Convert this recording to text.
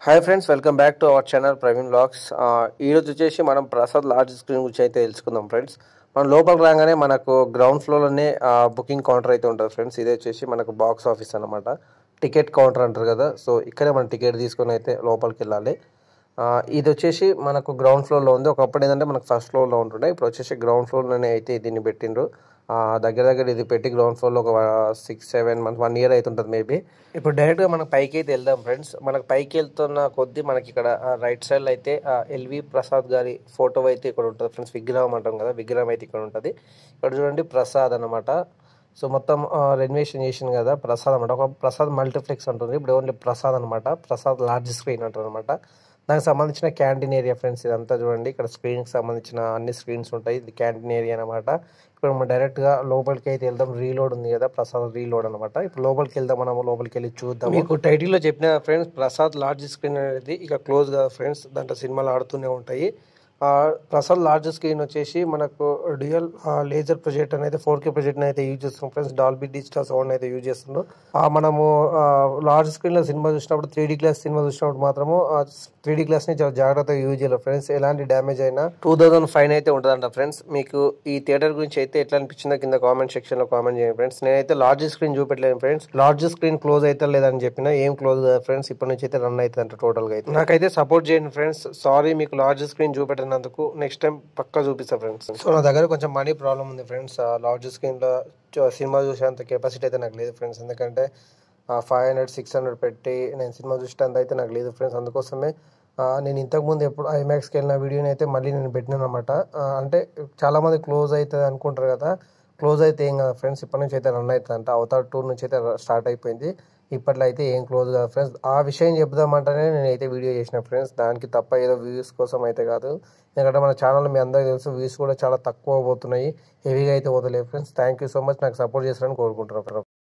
hi friends welcome back to our channel Praveen blogs ఈరోజు వచ్చేసి మనం ప్రసాద్ లార్జ్ స్క్రీన్ గురించి అయితే తెలుసుకుందాం ఫ్రెండ్స్ మనం లోపలికి రాగానే మనకు గ్రౌండ్ ఫ్లోర్లోనే బుకింగ్ కౌంటర్ అయితే ఉంటుంది ఫ్రెండ్స్ ఇదే వచ్చేసి మనకు బాక్స్ ఆఫీస్ అనమాట టికెట్ కౌంటర్ అంటారు కదా సో ఇక్కడే మనం టికెట్ తీసుకొని అయితే లోపలికి వెళ్ళాలి ఆ, ఇది వచ్చేసి మనకు గ్రౌండ్ ఫ్లోర్లో ఉంది ఒకప్పుడు ఏంటంటే మనకు ఫస్ట్ ఫ్లోర్లో ఉంటుండే ఇప్పుడు వచ్చేసి గ్రౌండ్ ఫ్లోర్లోనే అయితే దీన్ని పెట్టిండ్రు ఆ, దగ్గర దగ్గర ఇది పెట్టి గ్రౌండ్ ఫ్లోర్లో ఒక six seven month one year అవుతుంటుంది మేబీ ఇప్పుడు డైరెక్ట్గా మనకు పైకి అయితే వెళ్దాం ఫ్రెండ్స్ మనకు పైకి వెళ్తున్న కొద్దీ మనకి ఇక్కడ రైట్ సైడ్లో అయితే ఎల్వి ప్రసాద్ గారి ఫోటో అయితే ఇక్కడ ఉంటుంది ఫ్రెండ్స్ విగ్రహం అంటాం కదా విగ్రహం అయితే ఇక్కడ ఉంటుంది ఇక్కడ చూడండి ప్రసాద్ అన్నమాట సో మొత్తం రెనోవేషన్ చేసింది కదా ప్రసాద్ అనమాట ఒక ప్రసాద్ మల్టీప్లెక్స్ ఉంటుంది ఇప్పుడు ఓన్లీ ప్రసాద్ అనమాట ప్రసాద్ లార్జ్ స్క్రీన్ అంటారు అనమాట దానికి సంబంధించిన క్యాంటీన్ ఏరియా ఫ్రెండ్స్ ఇదంతా చూడండి ఇక్కడ స్క్రీన్కి సంబంధించిన అన్ని స్క్రీన్స్ ఉంటాయి ఇది క్యాంటీన్ ఏరియా అనమాట ఇప్పుడు మనం డైరెక్ట్గా లోపలికి అయితే వెళ్దాం రీలోడ్ ఉంది కదా ప్రసాద్ రీలోడ్ అనమాట ఇప్పుడు లోపలికి వెళ్దాం మనం లోపలికి వెళ్ళి చూద్దాం మీకు టైటిల్లో చెప్పిన ఫ్రెండ్స్ ప్రసాద్ లార్జ్ స్క్రీన్ అనేది ఇక క్లోజ్ కదా ఫ్రెండ్స్ దాంట్లో సినిమాలు ఆడుతూనే ఉంటాయి ఆ, ప్రసాద్ లార్జ్ స్క్రీన్ వచ్చేసి మనకు డ్యూయల్ లేజర్ ప్రొజెక్ట్ అనేది ఫోర్ కే ప్రొజెక్ట్ అయితే యూజ్ చేస్తాం ఫ్రెండ్స్ డాల్బీ డిజిటల్ సౌండ్ అయితే యూజ్ చేస్తుండ్రు ఆ, మనము లార్జ్ స్క్రీన్ లో సినిమా చూసినప్పుడు త్రీ డీ క్లాస్ సినిమా చూసినప్పుడు మాత్రము త్రీ డీ క్లాస్ ని చాలా జాగ్రత్తగా యూజ్ చేయాలి ఫ్రెండ్స్ ఎలాంటి డ్యామేజ్ అయినా టూ థౌసండ్ ఫైవ్ అయితే ఉంటుందంట ఫ్రెండ్స్ మీకు ఈ థియేటర్ గురించి అయితే ఎట్లా అనిపించిందో కింద కామెంట్ సెక్షన్ లో కామెంట్ చేయండి ఫ్రెండ్స్ నేనైతే లార్జ్ స్క్రీన్ చూపెట్టలేను ఫ్రెండ్స్ లార్జ్ స్క్రీన్ క్లోజ్ అయితే లేదని చెప్పిన ఏం క్లోజ్ కదా ఫ్రెండ్స్ ఇప్పటి నుంచి అయితే రన్ అవుతుంది టోటల్ గా అయితే నాకైతే సపోర్ట్ చేయండి ఫ్రెండ్స్ సారీ మీకు లార్జ్ స్క్రీన్ చూపెట్టినందుకు నెక్స్ట్ టైం పక్కా చూపిస్తా ఫ్రెండ్స్ సో నా దగ్గర కొంచెం మనీ ప్రాబ్లం ఉంది ఫ్రెండ్స్ లార్జ్ స్క్రీన్ లో చూ- సినిమా చూసేంత కెపాసిటీ అయితే నాకు లేదు ఫ్రెండ్స్ ఎందుకంటే ఫైవ్ హండ్రెడ్ సిక్స్ హండ్రెడ్ పెట్టి నేను సినిమా చూసేంత అయితే నాకు లేదు ఫ్రెండ్స్ అందుకోసమే ఆ, నేను ఇంతకుముందు ఎప్పుడు ఐమాక్స్కి వెళ్ళిన వీడియోని అయితే మళ్ళీ నేను పెట్టినాను అనమాట అంటే చాలా మంది క్లోజ్ అవుతుంది అనుకుంటారు కదా క్లోజ్ అయితే ఏం కదా ఫ్రెండ్స్ ఇప్పటి నుంచి అయితే రన్ అవుతుంది అంట అవతార్ టూర్ నుంచి అయితే స్టార్ట్ అయిపోయింది ఇప్పట్లో అయితే ఏం క్లోజ్ కాదు ఫ్రెండ్స్ ఆ విషయం చెప్దామంటేనే నేను అయితే వీడియో చేసిన ఫ్రెండ్స్ దానికి తప్ప ఏదో వ్యూస్ కోసం అయితే కాదు ఎందుకంటే మన ఛానల్ మీ అందరికీ తెలుసు వ్యూస్ కూడా చాలా తక్కువ పోతున్నాయి హెవీగా అయితే పోతలేదు friends thank you so much నాకు సపోర్ట్ చేస్తారని కోరుకుంటున్నాను